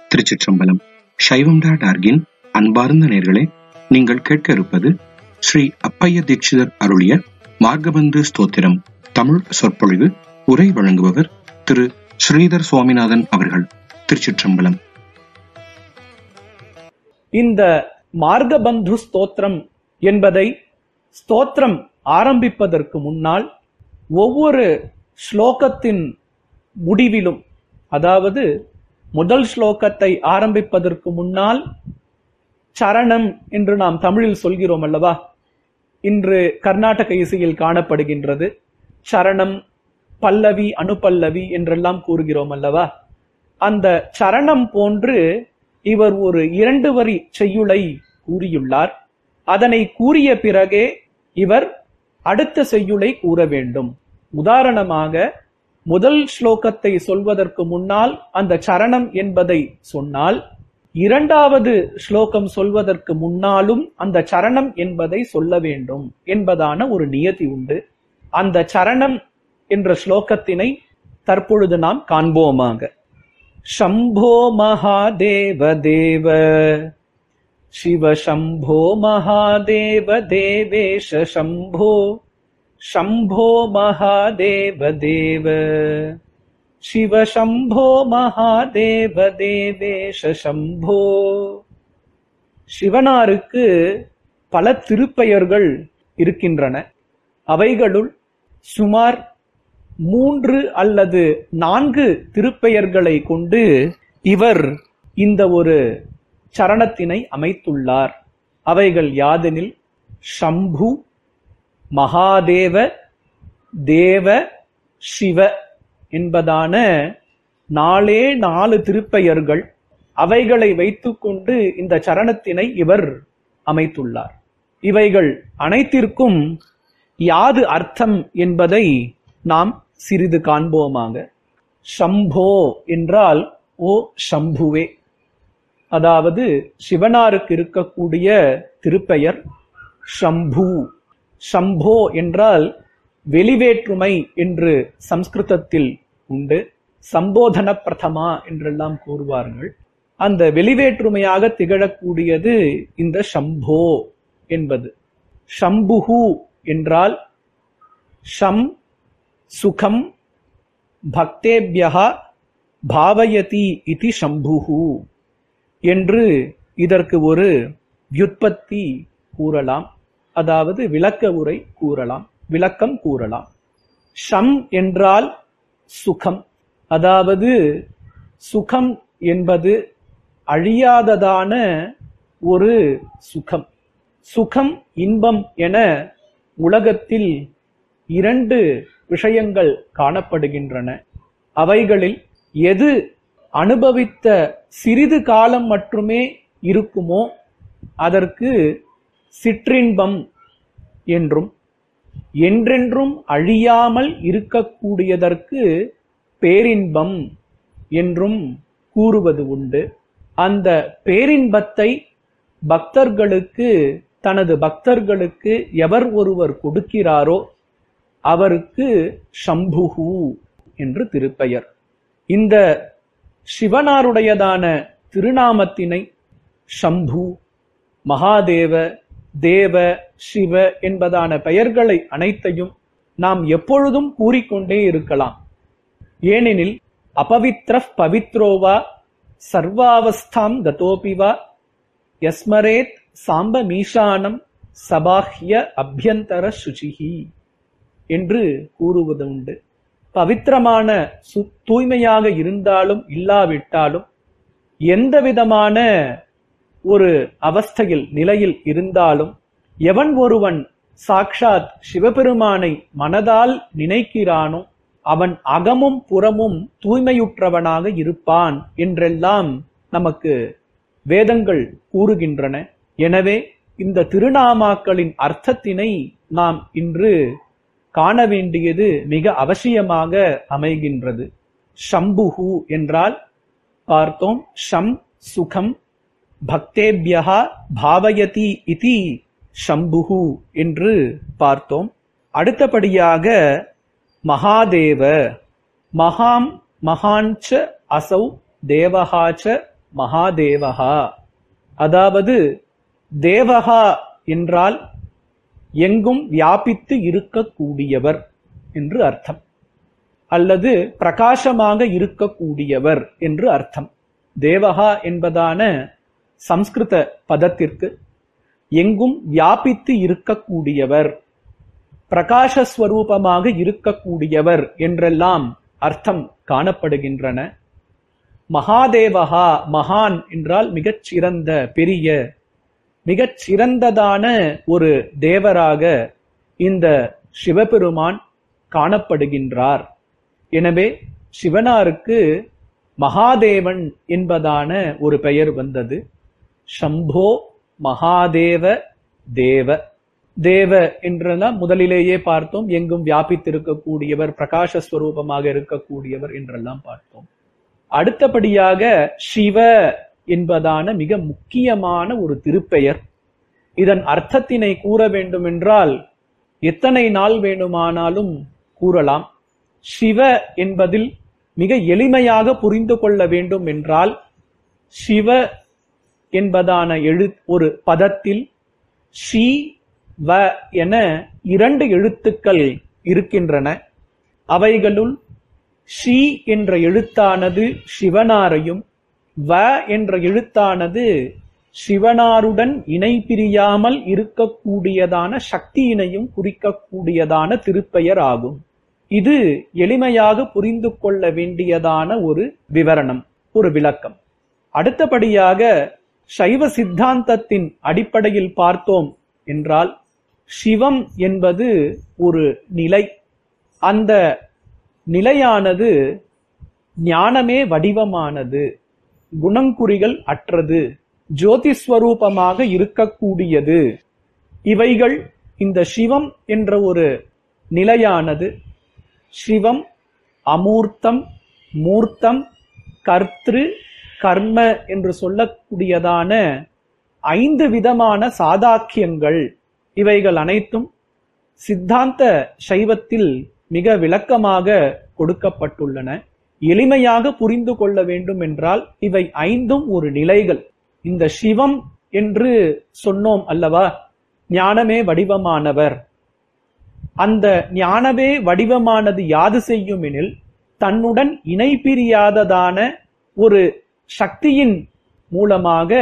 திருச்சிற்றம்பலம் சைவம் டாட் ஆர்கின் அன்பார்ந்த நேர்களே நீங்கள் கேட்க இருப்பது ஸ்ரீ அப்பைய தீட்சிதர் அருளிய மார்கபந்து ஸ்தோத்திரம் தமிழ் சொற்பொழிவு உரை வழங்குபவர் திரு ஸ்ரீதர் சுவாமிநாதன் அவர்கள் திருச்சிற்றம்பலம் இந்த மார்கபந்து ஸ்தோத்திரம் என்பதை ஸ்தோத்திரம் ஆரம்பிப்பதற்கு முன்னால் ஒவ்வொரு ஸ்லோகத்தின் முடிவிலும் அதாவது முதல் ஸ்லோகத்தை ஆரம்பிப்பதற்கு முன்னால் சரணம் என்று நாம் தமிழில் சொல்கிறோம் அல்லவா இன்று கர்நாடக இசையில் காணப்படுகின்றது சரணம் பல்லவி அனுபல்லவி என்றெல்லாம் கூறுகிறோம் அல்லவா அந்த சரணம் போன்று இவர் ஒரு இரண்டு வரி செய்யுளை கூறியுள்ளார் அதனை கூறிய பிறகே இவர் அடுத்த செய்யுளை கூற வேண்டும் உதாரணமாக முதல் ஸ்லோகத்தை சொல்வதற்கு முன்னால் அந்த சரணம் என்பதை சொன்னால் இரண்டாவது ஸ்லோகம் சொல்வதற்கு முன்னாலும் அந்த சரணம் என்பதை சொல்ல வேண்டும் என்பதான ஒரு நியதி உண்டு அந்த சரணம் என்ற ஸ்லோகத்தினை தற்பொழுது நாம் காண்போமாக शम्भो महादेव देव शिव शम्भो महादेव देवेश शम्भो शम्भो महादेव देव शिव शम्भो महादेव தேவேஷ शम्भो சிவனாருக்கு பல திருப்பெயர்கள் இருக்கின்றன அவைகளுள் சுமார் மூன்று அல்லது நான்கு திருப்பெயர்களை கொண்டு இவர் இந்த ஒரு சரணத்தினை அமைத்துள்ளார் அவைகள் யாதெனில் ஷம்பு மகாதேவ தேவ சிவ என்பதான நாலே நாலு திருப்பெயர்கள் அவைகளை வைத்துக்கொண்டு இந்த சரணத்தினை இவர் அமைத்துள்ளார் இவைகள் அனைத்திற்கும் யாது அர்த்தம் என்பதை நாம் சிறிது காண்போமாக ஷம்போ என்றால் ஓ ஷம்புவே அதாவது சிவனாருக்கு இருக்கக்கூடிய திருப்பெயர் ஷம்பு ஷம்போ என்றால் வெளிவேற்றுமை என்று சம்ஸ்கிருதத்தில் உண்டு சம்போதன பிரதமா என்றெல்லாம் கூறுவார்கள் அந்த வெளிவேற்றுமையாக திகழக்கூடியது இந்த ஷம்போ என்பது ஷம்புகு என்றால் ஷம் சுகம் பக்தேபியா பாவயதி இதி சம்புகு என்று இதற்கு ஒரு வியுற்பத்தி கூறலாம் அதாவது விளக்க உரை கூறலாம் விளக்கம் கூறலாம் ஷம் என்றால் சுகம் அதாவது சுகம் என்பது அழியாததான ஒரு சுகம் சுகம் இன்பம் என உலகத்தில் இரண்டு விஷயங்கள் காணப்படுகின்றன அவைகளில் எது அனுபவித்த சிறிது காலம் மட்டுமே இருக்குமோ அதற்கு சிற்றின்பம் என்றும் என்றென்றும் அழியாமல் இருக்கக்கூடியதற்கு பேரின்பம் என்றும் கூறுவது உண்டு அந்த பேரின்பத்தை பக்தர்களுக்கு தனது பக்தர்களுக்கு எவர் ஒருவர் கொடுக்கிறாரோ அவருக்கு ஷம்புகு என்று திருப்பெயர் இந்த சிவனாருடையதான திருநாமத்தினை ஷம்பு மகாதேவ தேவ சிவ என்பதான பெயர்களை அனைத்தையும் நாம் எப்பொழுதும் கூறிக்கொண்டே இருக்கலாம் ஏனெனில் அபவித்ர பவித்ரோவா சர்வாவஸ்தாம் கதோபிவா யஸ்மரேத் சாம்ப மீஷானம் சபாஹ்ய அபியந்தர சுச்சிகி என்று கூறுவது உண்டு பவித்திரமான சு தூய்மையாக இருந்தாலும் இல்லாவிட்டாலும் எந்த விதமான ஒரு அவஸ்தையில் நிலையில் இருந்தாலும் எவன் ஒருவன் சாக்ஷாத் சிவபெருமானை மனதால் நினைக்கிறானோ அவன் அகமும் புறமும் தூய்மையுற்றவனாக இருப்பான் என்றெல்லாம் நமக்கு வேதங்கள் கூறுகின்றன எனவே இந்த திருநாமாக்களின் அர்த்தத்தினை நாம் இன்று காண வேண்டியது மிக அவசியமாக அமைகின்றது ஷம்புகு என்றால் பார்த்தோம் ஷம் சுகம் பக்தேபியா பாவயதி இதி ஷம்புகு என்று பார்த்தோம் அடுத்தபடியாக மகாதேவ மகாம் மகாஞ்ச அசௌ தேவகாச்ச மகாதேவகா அதாவது தேவகா என்றால் எங்கும் வியாபித்து இருக்கக்கூடியவர் என்று அர்த்தம் அல்லது பிரகாசமாக இருக்கக்கூடியவர் என்று அர்த்தம் தேவகா என்பதான சம்ஸ்கிருத பதத்திற்கு எங்கும் வியாபித்து இருக்கக்கூடியவர் பிரகாசஸ்வரூபமாக இருக்கக்கூடியவர் என்றெல்லாம் அர்த்தம் காணப்படுகின்றன மகாதேவகா மகான் என்றால் மிகச் சிறந்த பெரிய மிகச் சிறந்ததான ஒரு தேவராக இந்த சிவபெருமான் காணப்படுகின்றார் எனவே சிவனாருக்கு மகாதேவன் என்பதான ஒரு பெயர் வந்தது சம்போ மகாதேவ தேவ தேவ என்றெல்லாம் முதலிலேயே பார்த்தோம் எங்கும் வியாபித்திருக்கக்கூடியவர் பிரகாசஸ்வரூபமாக இருக்கக்கூடியவர் என்றெல்லாம் பார்த்தோம் அடுத்தபடியாக சிவ என்பதான மிக முக்கியமான ஒரு திருப்பெயர் இதன் அர்த்தத்தினை கூற வேண்டுமென்றால் எத்தனை நாள் வேணுமானாலும் கூறலாம் சிவ என்பதில் மிக எளிமையாக புரிந்து கொள்ள வேண்டும் என்றால் சிவ என்பதான எழு ஒரு பதத்தில் ஷி வ என இரண்டு எழுத்துக்கள் இருக்கின்றன அவைகளுள் ஷி என்ற எழுத்தானது சிவனாரையும் வ என்ற எழுத்தானது சிவனாருடன் இணை பிரியாமல் இருக்கக்கூடியதான சக்தியினையும் குறிக்கக்கூடியதான திருப்பெயர் ஆகும் இது எளிமையாக புரிந்து கொள்ள வேண்டியதான ஒரு விவரணம் ஒரு விளக்கம் அடுத்தபடியாக சைவ சித்தாந்தத்தின் அடிப்படையில் பார்த்தோம் என்றால் சிவம் என்பது ஒரு நிலை அந்த நிலையானது ஞானமே வடிவமானது குணங்குறிகள் அற்றது ஜோதிஸ்வரூபமாக இருக்கக்கூடியது இவைகள் இந்த சிவம் என்ற ஒரு நிலையானது சிவம் அமூர்த்தம் மூர்த்தம் கர்த்திரு கர்ம என்று சொல்லக்கூடியதான ஐந்து விதமான சாதாக்கியங்கள் இவைகள் அனைத்தும் சித்தாந்த சைவத்தில் மிக விளக்கமாக கொடுக்கப்பட்டுள்ளன எளிமையாக புரிந்து கொள்ள வேண்டும் என்றால் இவை ஐந்தும் ஒரு நிலைகள் இந்த சிவம் என்று சொன்னோம் அல்லவா ஞானமே வடிவமானவர் அந்த ஞானமே வடிவமானது யாது செய்யும் எனில் தன்னுடன் இணை பிரியாததான ஒரு சக்தியின் மூலமாக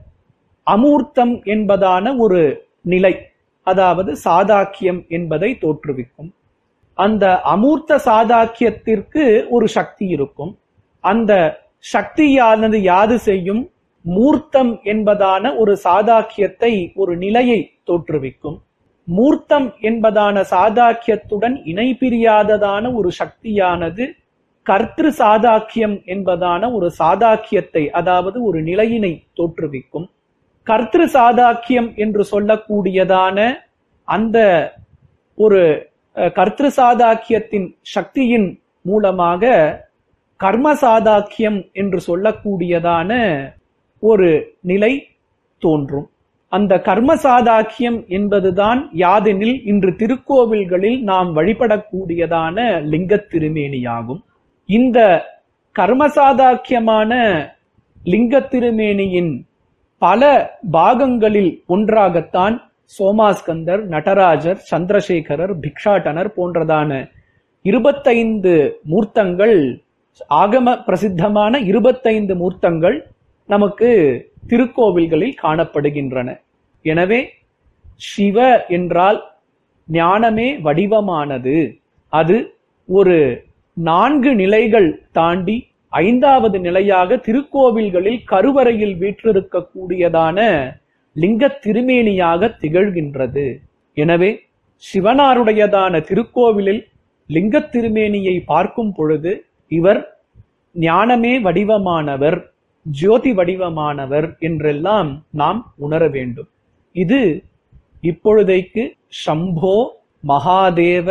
அமூர்த்தம் என்பதான ஒரு நிலை அதாவது சாதாக்கியம் என்பதை தோற்றுவிக்கும் அந்த அமூர்த்த சாதாக்கியத்திற்கு ஒரு சக்தி இருக்கும் அந்த சக்தியானது யாது செய்யும் மூர்த்தம் என்பதான ஒரு சாதாக்கியத்தை ஒரு நிலையை தோற்றுவிக்கும் மூர்த்தம் என்பதான சாதாக்கியத்துடன் இணை பிரியாததான ஒரு சக்தியானது கர்த்திரு சாதாக்கியம் என்பதான ஒரு சாதாக்கியத்தை அதாவது ஒரு நிலையினை தோற்றுவிக்கும் கர்த்திரு சாதாக்கியம் என்று சொல்லக்கூடியதான அந்த ஒரு கர்த்திரு சாதாக்கியத்தின் சக்தியின் மூலமாக கர்ம சாதாக்கியம் என்று சொல்லக்கூடியதான ஒரு நிலை தோன்றும் அந்த கர்ம சாதாக்கியம் என்பதுதான் யாதெனில் இன்று திருக்கோவில்களில் நாம் வழிபடக்கூடியதான லிங்க திருமேனியாகும் இந்த கர்மசாதாக்கியமான லிங்க திருமேனியின் பல பாகங்களில் ஒன்றாகத்தான் சோமாஸ்கந்தர் நடராஜர் சந்திரசேகரர் பிக்ஷாட்டனர் போன்றதான இருபத்தைந்து மூர்த்தங்கள் ஆகம பிரசித்தமான இருபத்தைந்து மூர்த்தங்கள் நமக்கு திருக்கோவில்களில் காணப்படுகின்றன எனவே சிவ என்றால் ஞானமே வடிவமானது அது ஒரு நான்கு நிலைகள் தாண்டி ஐந்தாவது நிலையாக திருக்கோவில்களில் கருவறையில் வீற்றிருக்கக்கூடியதான லிங்க திருமேனியாக திகழ்கின்றது எனவே சிவனாருடையதான திருக்கோவிலில் லிங்க திருமேனியை பார்க்கும் பொழுது இவர் ஞானமே வடிவமானவர் ஜோதி வடிவமானவர் என்றெல்லாம் நாம் உணர வேண்டும் இது இப்பொழுதைக்கு சம்போ மகாதேவ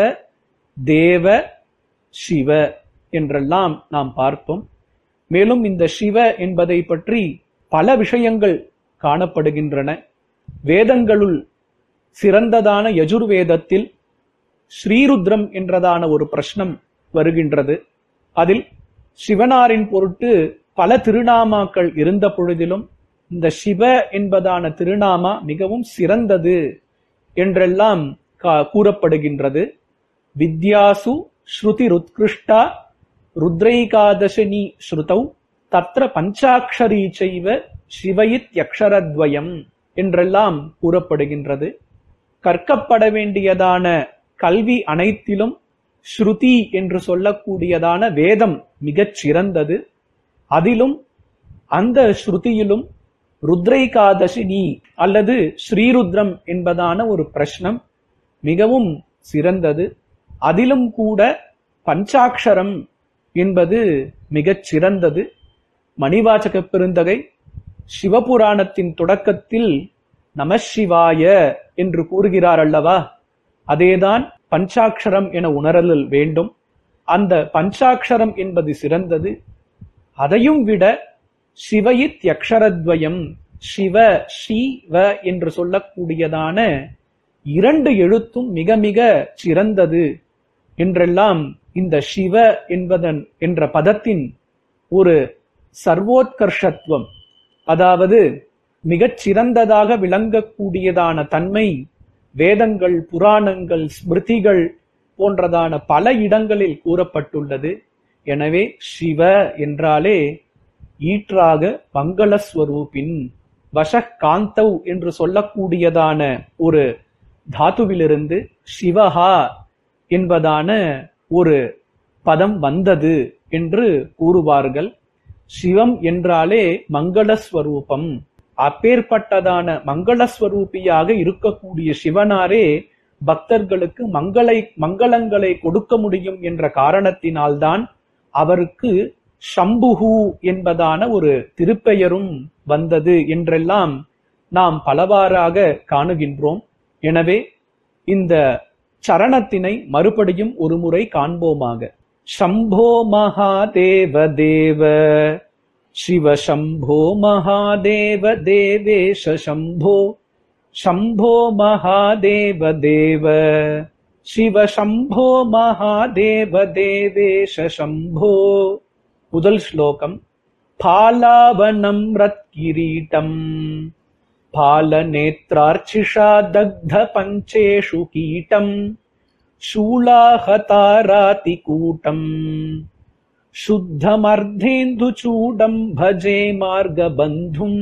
தேவ சிவ என்றெல்லாம் நாம் பார்த்தோம் மேலும் இந்த சிவ என்பதை பற்றி பல விஷயங்கள் காணப்படுகின்றன வேதங்களுள் சிறந்ததான யஜுர்வேதத்தில் ஸ்ரீருத்ரம் என்றதான ஒரு பிரஷ்னம் வருகின்றது அதில் சிவனாரின் பொருட்டு பல திருநாமாக்கள் இருந்த பொழுதிலும் இந்த சிவ என்பதான திருநாமா மிகவும் சிறந்தது என்றெல்லாம் கா- கூறப்படுகின்றது வித்யாசு ஸ்ருதி ருத்கிருஷ்டா ருத்ரைகாதசனி ஸ்ருதௌ தத்ர பஞ்சாக்ஷரி செய்வ சிவயித் யக்ஷரத்வயம் என்றெல்லாம் கூறப்படுகின்றது கற்கப்பட வேண்டியதான கல்வி அனைத்திலும் ஸ்ருதி என்று சொல்லக்கூடியதான வேதம் மிகச் சிறந்தது அதிலும் அந்த ஸ்ருதியிலும் ருத்ரைகாதசினி அல்லது ஸ்ரீருத்ரம் என்பதான ஒரு பிரஷ்னம் மிகவும் சிறந்தது அதிலும் கூட பஞ்சாக்ஷரம் என்பது மிகச் சிறந்தது மணிவாசக பெருந்தகை சிவபுராணத்தின் தொடக்கத்தில் நமசிவாய என்று கூறுகிறார் அல்லவா அதேதான் பஞ்சாக்ஷரம் என உணரல் வேண்டும் அந்த பஞ்சாக்ஷரம் என்பது சிறந்தது அதையும் விட சிவயித் யக்ஷரத்வயம் சிவ சிவ என்று சொல்லக்கூடியதான இரண்டு எழுத்தும் மிக மிக சிறந்தது என்றெல்லாம் இந்த சிவ என்பதன் என்ற பதத்தின் ஒரு சர்வோத்கர்ஷத்துவம் அதாவது மிகச் சிறந்ததாக விளங்கக்கூடியதான தன்மை வேதங்கள் புராணங்கள் ஸ்மிருதிகள் போன்றதான பல இடங்களில் கூறப்பட்டுள்ளது எனவே சிவ என்றாலே ஈற்றாக மங்களஸ்வரூபின் வசக் காந்தவ் என்று சொல்லக்கூடியதான ஒரு தாத்துவிலிருந்து சிவஹா என்பதான ஒரு பதம் வந்தது என்று கூறுவார்கள் சிவம் என்றாலே மங்களஸ்வரூபம் அப்பேற்பட்டதான மங்களஸ்வரூபியாக இருக்கக்கூடிய சிவனாரே பக்தர்களுக்கு மங்களை மங்களங்களை கொடுக்க முடியும் என்ற காரணத்தினால்தான் அவருக்கு சம்புகு என்பதான ஒரு திருப்பெயரும் வந்தது என்றெல்லாம் நாம் பலவாறாக காணுகின்றோம் எனவே இந்த சரணத்தினை மறுபடியும் ஒருமுறை காண்போமாக शम्भो महादेव देव शिव शम्भो महादेव देवेश शम्भो शम्भो महादेव देव शिव शम्भो महादेव देवेश शम्भो முதல் ஸ்லோகம் பாலாவனம் ரத்கிரீட்டம் பாலநேத்ரார்ச்சிஷா தக்த பஞ்சேஷு கீட்டம் शूलाहतारातिकूटम् शुद्धमर्धेन्दुचूडम् भजे मार्गबन्धुम्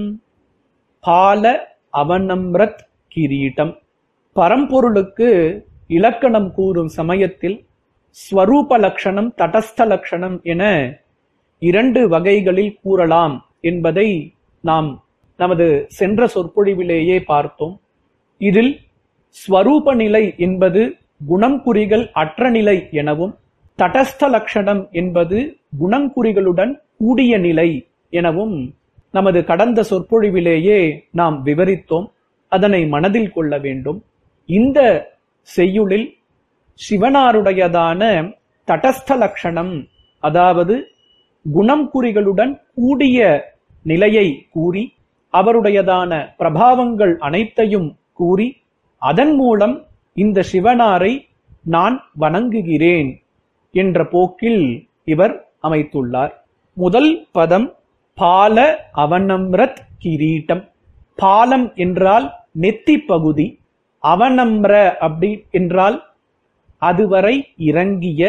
பால அவனம்ரத் கிரீட்டம் பரம்பொருளுக்கு இலக்கணம் கூறும் சமயத்தில் ஸ்வரூப லட்சணம் தடஸ்த லட்சணம் என இரண்டு வகைகளில் கூறலாம் என்பதை நாம் நமது சென்ற சொற்பொழிவிலேயே பார்த்தோம் இதில் ஸ்வரூப நிலை என்பது குணங்குறிகள் அற்ற நிலை எனவும் தடஸ்த லட்சணம் என்பது குணங்குறிகளுடன் கூடிய நிலை எனவும் நமது கடந்த சொற்பொழிவிலேயே நாம் விவரித்தோம் அதனை மனதில் கொள்ள வேண்டும் இந்த செய்யுளில் சிவனாருடையதான தடஸ்த லட்சணம் அதாவது குணம் குறிகளுடன் கூடிய நிலையை கூறி அவருடையதான பிரபாவங்கள் அனைத்தையும் கூறி அதன் மூலம் இந்த சிவனாரை நான் வணங்குகிறேன் என்ற போக்கில் இவர் அமைத்துள்ளார் முதல் பதம் பால அவனம்ரத் கிரீட்டம் பாலம் என்றால் நெத்தி பகுதி அவனம்ர அப்படி என்றால் அதுவரை இறங்கிய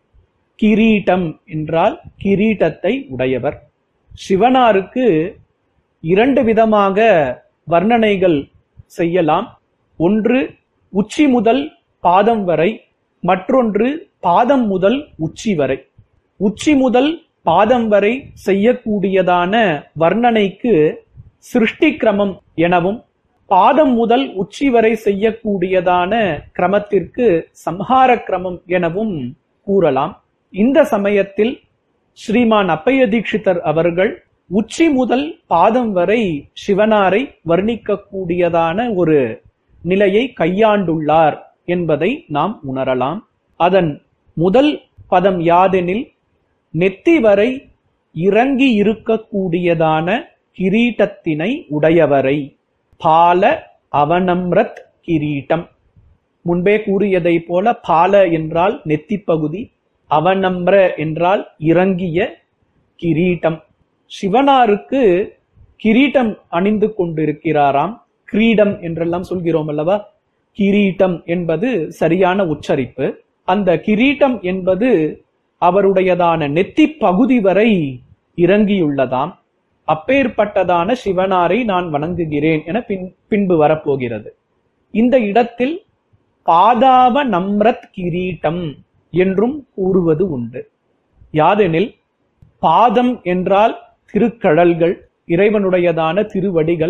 கிரீட்டம் என்றால் கிரீட்டத்தை உடையவர் சிவனாருக்கு இரண்டு விதமாக வர்ணனைகள் செய்யலாம் ஒன்று உச்சி முதல் பாதம் வரை மற்றொன்று பாதம் முதல் உச்சி வரை உச்சி முதல் பாதம் வரை செய்யக்கூடியதான வர்ணனைக்கு சிருஷ்டி கிரமம் எனவும் பாதம் முதல் உச்சி வரை செய்யக்கூடியதான கிரமத்திற்கு சம்ஹார கிரமம் எனவும் கூறலாம் இந்த சமயத்தில் ஸ்ரீமான் அப்பைய தீட்சிதர் அவர்கள் உச்சி முதல் பாதம் வரை சிவனாரை வர்ணிக்கக்கூடியதான ஒரு நிலையை கையாண்டுள்ளார் என்பதை நாம் உணரலாம் அதன் முதல் பதம் யாதெனில் நெத்தி வரை இறங்கி இருக்கக்கூடியதான கிரீட்டத்தினை உடையவரை பால அவனம்ரத் கிரீட்டம் முன்பே கூறியதை போல பால என்றால் நெத்தி பகுதி அவனம்ர என்றால் இறங்கிய கிரீட்டம் சிவனாருக்கு கிரீட்டம் அணிந்து கொண்டிருக்கிறாராம் கிரீடம் என்றெல்லாம் சொல்கிறோம் அல்லவா கிரீட்டம் என்பது சரியான உச்சரிப்பு அந்த கிரீட்டம் என்பது அவருடையதான நெத்தி பகுதி வரை இறங்கியுள்ளதாம் அப்பேற்பட்டதான சிவனாரை நான் வணங்குகிறேன் என பின் பின்பு வரப்போகிறது இந்த இடத்தில் பாதாவ நம்ரத் கிரீட்டம் என்றும் கூறுவது உண்டு யாதெனில் பாதம் என்றால் திருக்கழல்கள் இறைவனுடையதான திருவடிகள்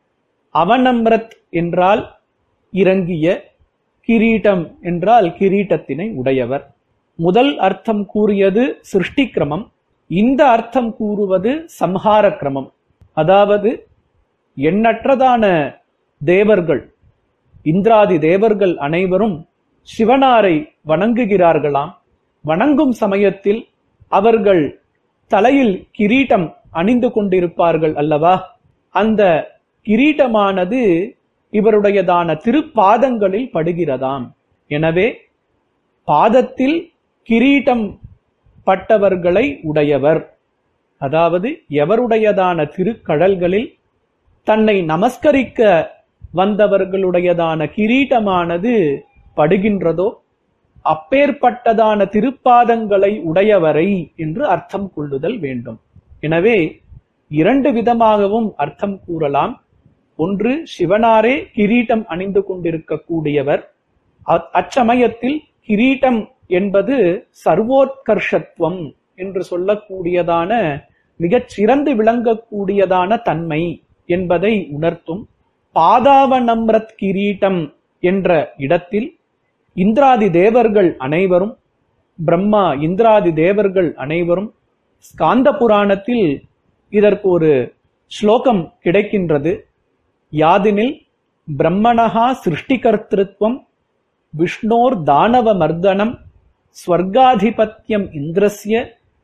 அவநம்ரத் என்றால் இறங்கிய கிரீட்டம் என்றால் கிரீட்டத்தினை உடையவர் முதல் அர்த்தம் கூறியது சிருஷ்டி கிரமம் இந்த அர்த்தம் கூறுவது சம்ஹார கிரமம் அதாவது எண்ணற்றதான தேவர்கள் இந்திராதி தேவர்கள் அனைவரும் சிவனாரை வணங்குகிறார்களாம் வணங்கும் சமயத்தில் அவர்கள் தலையில் கிரீட்டம் அணிந்து கொண்டிருப்பார்கள் அல்லவா அந்த கிரீட்டமானது இவருடையதான திருப்பாதங்களில் படுகிறதாம் எனவே பாதத்தில் கிரீட்டம் பட்டவர்களை உடையவர் அதாவது எவருடையதான திருக்கடல்களில் தன்னை நமஸ்கரிக்க வந்தவர்களுடையதான கிரீட்டமானது படுகின்றதோ அப்பேற்பட்டதான திருப்பாதங்களை உடையவரை என்று அர்த்தம் கொள்ளுதல் வேண்டும் எனவே இரண்டு விதமாகவும் அர்த்தம் கூறலாம் ஒன்று சிவனாரே கிரீட்டம் அணிந்து கொண்டிருக்கக்கூடியவர் அ- அச்சமயத்தில் கிரீட்டம் என்பது சர்வோத்கர்ஷத்துவம் என்று சொல்லக்கூடியதான மிகச் சிறந்து விளங்கக்கூடியதான தன்மை என்பதை உணர்த்தும் பாதாவநம்ரத் கிரீட்டம் என்ற இடத்தில் இந்திராதி தேவர்கள் அனைவரும் பிரம்மா இந்திராதி தேவர்கள் அனைவரும் ஸ்காந்த புராணத்தில் இதற்கு ஒரு ஸ்லோகம் கிடைக்கின்றது யாதினில் பிரம்மணஹா சிருஷ்டிகர்த்திருவம் விஷ்ணோர் தானவ மர்தனம் ஸ்வர்காதிபத்தியம் இந்திரஸ்ய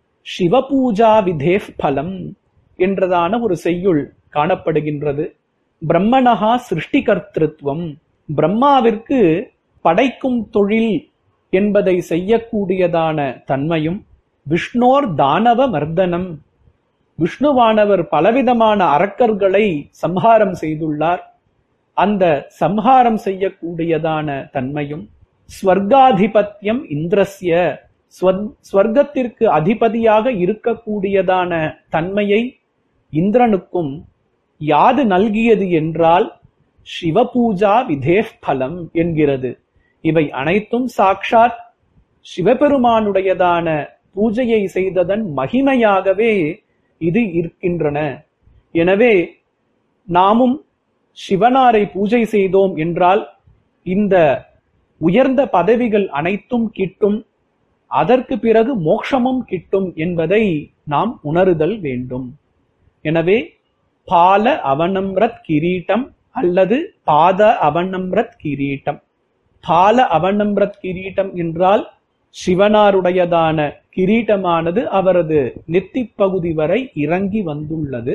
சிவபூஜா விதேஃப் பலம் என்றதான ஒரு செய்யுள் காணப்படுகின்றது பிரம்மணஹா சிருஷ்டிகர்த்திருவம் பிரம்மாவிற்கு படைக்கும் தொழில் என்பதை செய்யக்கூடியதான தன்மையும் விஷ்ணோர் தானவ மர்தனம் விஷ்ணுவானவர் பலவிதமான அரக்கர்களை சம்ஹாரம் செய்துள்ளார் அந்த சம்ஹாரம் செய்யக்கூடியதான தன்மையும் ஸ்வர்காதிபத்தியம் இந்திரஸ்ய ஸ்வர்க்- ஸ்வர்க்கத்திற்கு அதிபதியாக இருக்கக்கூடியதான தன்மையை இந்திரனுக்கும் யாது நல்கியது என்றால் சிவபூஜா விதேஃப் பலம் என்கிறது இவை அனைத்தும் சாக்ஷாத் சிவபெருமானுடையதான பூஜையை செய்ததன் மகிமையாகவே இது இருக்கின்றன எனவே நாமும் சிவனாரை பூஜை செய்தோம் என்றால் இந்த உயர்ந்த பதவிகள் அனைத்தும் கிட்டும் அதற்கு பிறகு மோட்சமும் கிட்டும் என்பதை நாம் உணருதல் வேண்டும் எனவே பால அவனம்ரத் கிரீட்டம் அல்லது பாத அவனம்ரத் கிரீட்டம் பால அவனம்ரத் கிரீட்டம் என்றால் சிவனாருடையதான கிரீட்டமானது அவரது நெத்திப் பகுதி வரை இறங்கி வந்துள்ளது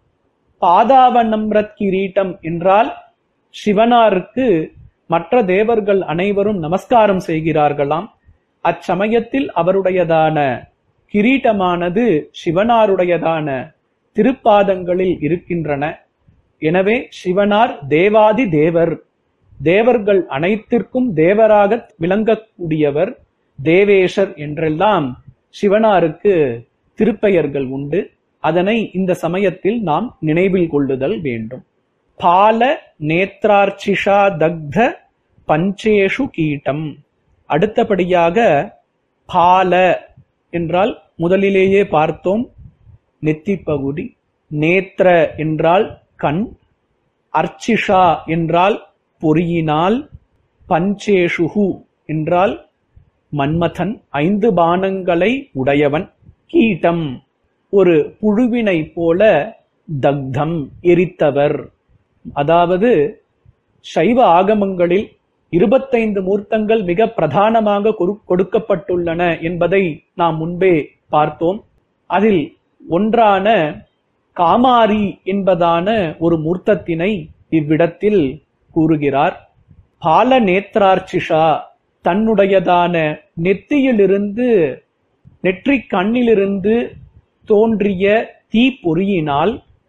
பாதாவனம்ரத் கிரீட்டம் என்றால் சிவனாருக்கு மற்ற தேவர்கள் அனைவரும் நமஸ்காரம் செய்கிறார்களாம் அச்சமயத்தில் அவருடையதான கிரீட்டமானது சிவனாருடையதான திருப்பாதங்களில் இருக்கின்றன எனவே சிவனார் தேவாதி தேவர் தேவர்கள் அனைத்திற்கும் தேவராக விளங்கக்கூடியவர் தேவேஷர் என்றெல்லாம் சிவனாருக்கு திருப்பெயர்கள் உண்டு அதனை இந்த சமயத்தில் நாம் நினைவில் கொள்ளுதல் வேண்டும் பால நேத்ரார்ச்சிஷா தக்த பஞ்சேஷு கீட்டம் அடுத்தபடியாக பால என்றால் முதலிலேயே பார்த்தோம் நெத்திப் பகுதி நேத்ர என்றால் கண் அர்ச்சிஷா என்றால் பொறியினால் பஞ்சேஷுகு என்றால் மன்மதன் ஐந்து பானங்களை உடையவன் கீட்டம் ஒரு புழுவினை போல தக்தம் எரித்தவர் அதாவது சைவ ஆகமங்களில் இருபத்தைந்து மூர்த்தங்கள் மிக பிரதானமாக கொடு- கொடுக்கப்பட்டுள்ளன என்பதை நாம் முன்பே பார்த்தோம் அதில் ஒன்றான காமாரி என்பதான ஒரு மூர்த்தத்தினை இவ்விடத்தில் கூறுகிறார் பால நேத்ரார்ச்சிஷா தன்னுடையதான நெத்தியிலிருந்து நெற்றிக் கண்ணிலிருந்து தோன்றிய தீப்பொறியினால்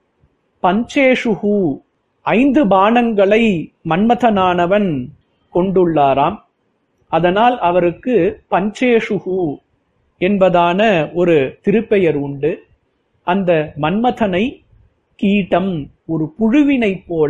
பஞ்சேஷுகு ஐந்து பானங்களை மன்மதனானவன் கொண்டுள்ளாராம் அதனால் அவருக்கு பஞ்சேஷுகு என்பதான ஒரு திருப்பெயர் உண்டு அந்த மன்மதனை கீட்டம் ஒரு புழுவினைப் போல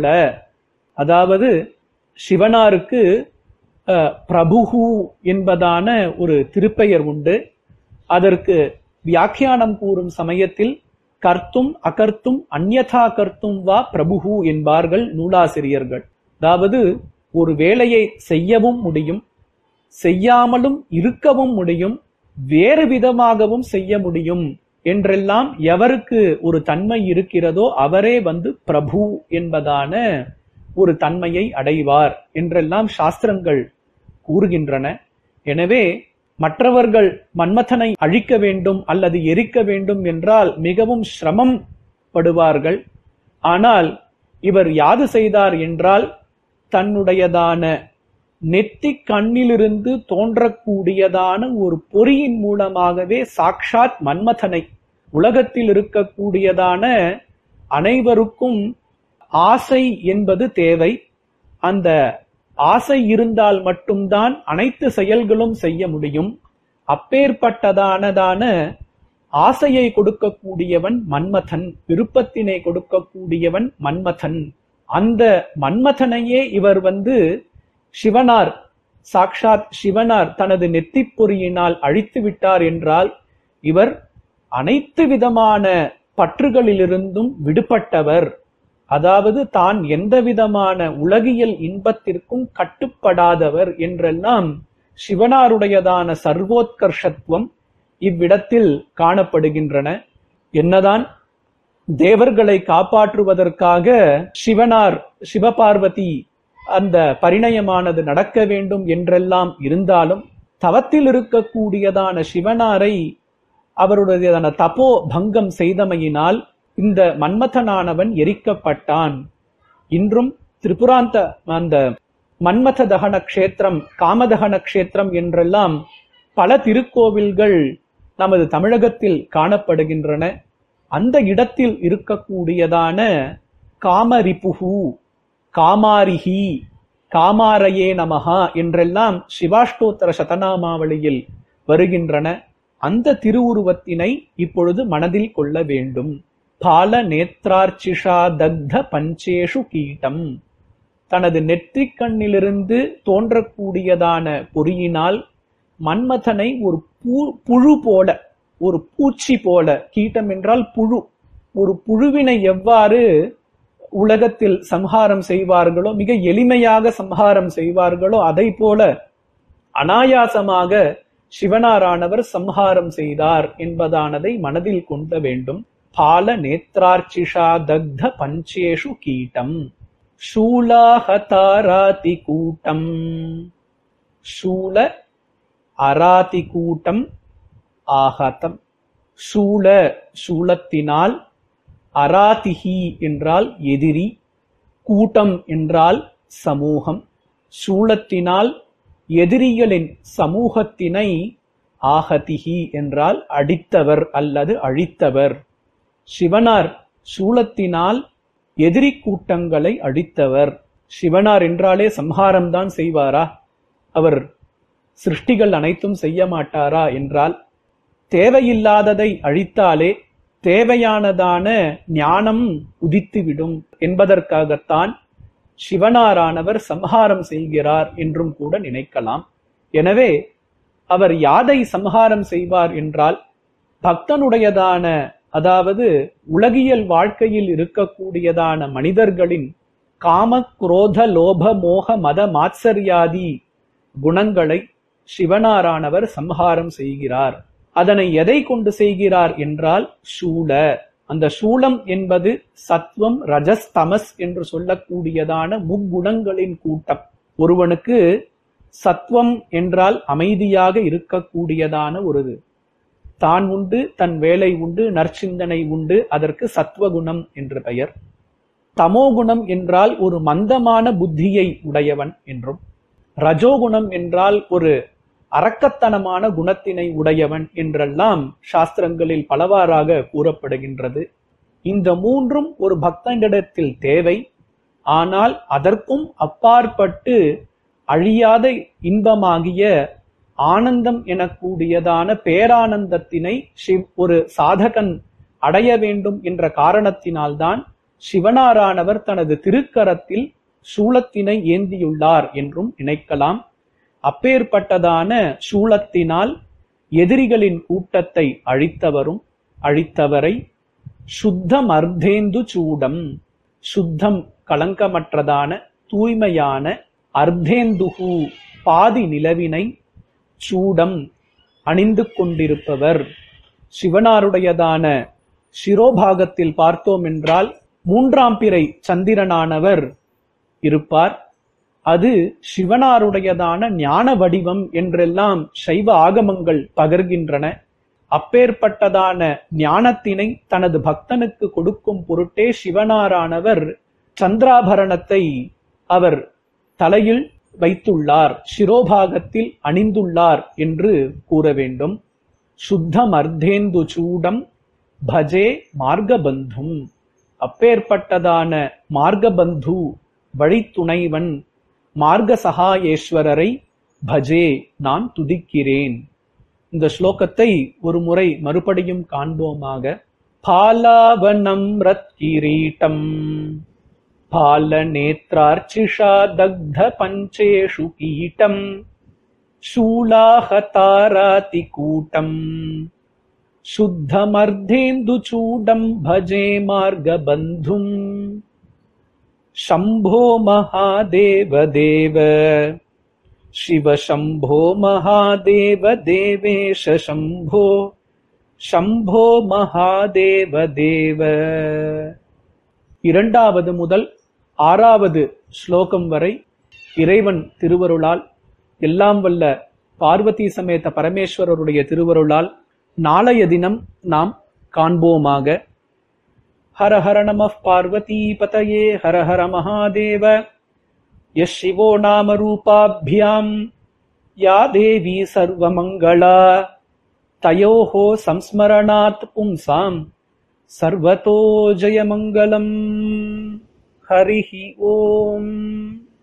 அதாவது சிவனாருக்கு அஹ், பிரபுகு என்பதான ஒரு திருப்பெயர் உண்டு அதற்கு வியாக்கியானம் கூறும் சமயத்தில் கர்த்தும் அகர்த்தும் அந்யதா கர்த்தும் வா பிரபுகு என்பார்கள் நூலாசிரியர்கள் அதாவது ஒரு வேலையை செய்யவும் முடியும் செய்யாமலும் இருக்கவும் முடியும் வேறு விதமாகவும் செய்ய முடியும் என்றெல்லாம் எவருக்கு ஒரு தன்மை இருக்கிறதோ அவரே வந்து பிரபு என்பதான ஒரு தன்மையை அடைவார் என்றெல்லாம் சாஸ்திரங்கள் கூறுகின்றன எனவே மற்றவர்கள் மன்மதனை அழிக்க வேண்டும் அல்லது எரிக்க வேண்டும் என்றால் மிகவும் சிரமம் படுவார்கள் ஆனால் இவர் யாது செய்தார் என்றால் தன்னுடையதான நெத்தி கண்ணிலிருந்து தோன்றக்கூடியதான ஒரு பொறியின் மூலமாகவே சாக்ஷாத் மன்மதனை உலகத்தில் இருக்கக்கூடியதான அனைவருக்கும் ஆசை என்பது தேவை அந்த ஆசை இருந்தால் மட்டும்தான் அனைத்து செயல்களும் செய்ய முடியும் அப்பேற்பட்டதானதான ஆசையை கொடுக்கக்கூடியவன் மன்மதன் விருப்பத்தினை கொடுக்கக்கூடியவன் மன்மதன் அந்த மன்மதனையே இவர் வந்து சிவனார் சாக்ஷாத் சிவனார் தனது நெத்திப்பொறியினால் அழித்து விட்டார் என்றால் இவர் அனைத்து விதமான பற்றுகளிலிருந்தும் விடுபட்டவர் அதாவது தான் எந்த விதமான உலகியல் இன்பத்திற்கும் கட்டுப்படாதவர் என்றெல்லாம் சிவனாருடையதான சர்வோத்கர்ஷத்துவம் இவ்விடத்தில் காணப்படுகின்றன என்னதான் தேவர்களை காப்பாற்றுவதற்காக சிவனார் சிவபார்வதி அந்த பரிணயமானது நடக்க வேண்டும் என்றெல்லாம் இருந்தாலும் தவத்தில் இருக்கக்கூடியதான சிவனாரை அவருடையதான தபோ பங்கம் செய்தமையினால் இந்த மன்மதனானவன் எரிக்கப்பட்டான் இன்றும் திரிபுராந்த அந்த மன்மத தகன கஷேத்திரம் காமதகன கஷேத்திரம் என்றெல்லாம் பல திருக்கோவில்கள் நமது தமிழகத்தில் காணப்படுகின்றன அந்த இடத்தில் இருக்கக்கூடியதான காமரிப்புகு காமாரிஹி காமாரையே நமஹா என்றெல்லாம் சிவாஷ்டோத்தர சதநாமாவளியில் வருகின்றன அந்த திருவுருவத்தினை இப்பொழுது மனதில் கொள்ள வேண்டும் பால நேத்ரார்ச்சிஷா தக்த பஞ்சேஷு கீட்டம் தனது நெற்றிக் கண்ணிலிருந்து தோன்றக்கூடியதான பொறியினால் மன்மதனை ஒரு பூ- புழு போல ஒரு பூச்சி போல கீட்டம் என்றால் புழு ஒரு புழுவினை எவ்வாறு உலகத்தில் சம்ஹாரம் செய்வார்களோ மிக எளிமையாக சம்ஹாரம் செய்வார்களோ அதை போல அனாயாசமாக சிவனாரானவர் சம்ஹாரம் செய்தார் என்பதானதை மனதில் கொள்ள வேண்டும் பால நேத்ரார்ச்சிஷா தக்த பஞ்சேஷு கீட்டம் சூலாஹதாராதி கூட்டம் சூல அராதி கூட்டம் ஆகதம் சூல சூலத்தினால் அராதிஹி என்றால் எதிரி கூட்டம் என்றால் சமூகம் சூலத்தினால் எதிரிகளின் சமூகத்தினை ஆகதிஹி என்றால் அடித்தவர் அல்லது அழித்தவர் சிவனார் சூலத்தினால் எதிரி கூட்டங்களை அழித்தவர் சிவனார் என்றாலே சம்ஹாரம்தான் செய்வாரா அவர் சிருஷ்டிகள் அனைத்தும் செய்ய மாட்டாரா என்றால் தேவையில்லாததை அழித்தாலே தேவையானதான ஞானம் உதித்துவிடும் என்பதற்காகத்தான் சிவனாரானவர் சம்ஹாரம் செய்கிறார் என்றும் கூட நினைக்கலாம் எனவே அவர் யாதை சம்ஹாரம் செய்வார் என்றால் பக்தனுடையதான அதாவது உலகியல் வாழ்க்கையில் இருக்கக்கூடியதான மனிதர்களின் காம குரோத லோப மோக மத மாத்சரியாதி குணங்களை சிவனாரானவர் சம்ஹாரம் செய்கிறார் அதனை எதை கொண்டு செய்கிறார் என்றால் சூல அந்த சூலம் என்பது சத்வம் ரஜஸ் தமஸ் என்று சொல்லக்கூடியதான முக்குணங்களின் கூட்டம் ஒருவனுக்கு சத்வம் என்றால் அமைதியாக இருக்கக்கூடியதான ஒரு தான் உண்டு தன் வேலை உண்டு நற்சிந்தனை உண்டு அதற்கு சத்வகுணம் என்று பெயர் தமோகுணம் என்றால் ஒரு மந்தமான புத்தியை உடையவன் என்றும் ரஜோகுணம் என்றால் ஒரு அரக்கத்தனமான குணத்தினை உடையவன் என்றெல்லாம் சாஸ்திரங்களில் பலவாறாக கூறப்படுகின்றது இந்த மூன்றும் ஒரு பக்தனிடத்தில் தேவை ஆனால் அதற்கும் அப்பாற்பட்டு அழியாத இன்பமாகிய ஆனந்தம் எனக்கூடியதான பேரானந்தத்தினை சிவ் ஒரு சாதகன் அடைய வேண்டும் என்ற காரணத்தினால்தான் சிவனாரானவர் தனது திருக்கரத்தில் சூலத்தினை ஏந்தியுள்ளார் என்றும் நினைக்கலாம் அப்பேற்பட்டதான சூலத்தினால் எதிரிகளின் கூட்டத்தை அழித்தவரும் அழித்தவரை சுத்தம் அர்த்தேந்து சூடம் சுத்தம் களங்கமற்றதான தூய்மையான அர்த்தேந்துகு பாதி நிலவினை சூடம் அணிந்து கொண்டிருப்பவர் சிவனாருடையதான சிரோபாகத்தில் பார்த்தோம் என்றால் மூன்றாம் பிறை சந்திரனானவர் இருப்பார் அது சிவனாருடையதான ஞான வடிவம் என்றெல்லாம் சைவ ஆகமங்கள் பகர்கின்றன அப்பேற்பட்டதான ஞானத்தினை தனது பக்தனுக்கு கொடுக்கும் பொருட்டே சிவனாரானவர் சந்திராபரணத்தை அவர் தலையில் வைத்துள்ளார் சிரோபாகத்தில் அணிந்துள்ளார் என்று கூற வேண்டும் சுத்தம் அர்த்தேந்து சூடம் பஜே மார்கபந்தும் அப்பேற்பட்டதான மார்கபந்து வழித்துணைவன் மார்க சகாயேஸ்வரரை பஜே நான் துதிக்கிறேன் இந்த ஸ்லோகத்தை ஒரு முறை மறுபடியும் காண்போமாக பாலாவனம் ரத் கிரீட்டம் பாலநேத்ரார்ச்சிஷா தக்த பஞ்சேஷு கீட்டம் शूलाहतारातिकूटम् शुद्धमर्धेन्दुचूडम् भजे मार्गबन्धुम् शम्भो महादेव देव शिव शम्भो महादेव देवेश शम्भो शम्भो महादेव देव இரண்டாவது முதல் ஆறாவது ஸ்லோகம் வரை இறைவன் திருவருளால் எல்லாம் வல்ல பார்வதி சமேத பரமேஸ்வரருடைய திருவருளால் நாளைய தினம் நாம் காண்போமாக ஹர ஹர நம பார்வதி பதயே ஹர ஹர மகாதேவ யஸ் சிவோ நாம ரூபாபியாம் யா தேவி சர்வமங்களா தயோஹோ சம்ஸ்மரணாத் பும்சாம் சர்வதோ ஜெயமங்கலம் ஹரிஹி ஓம்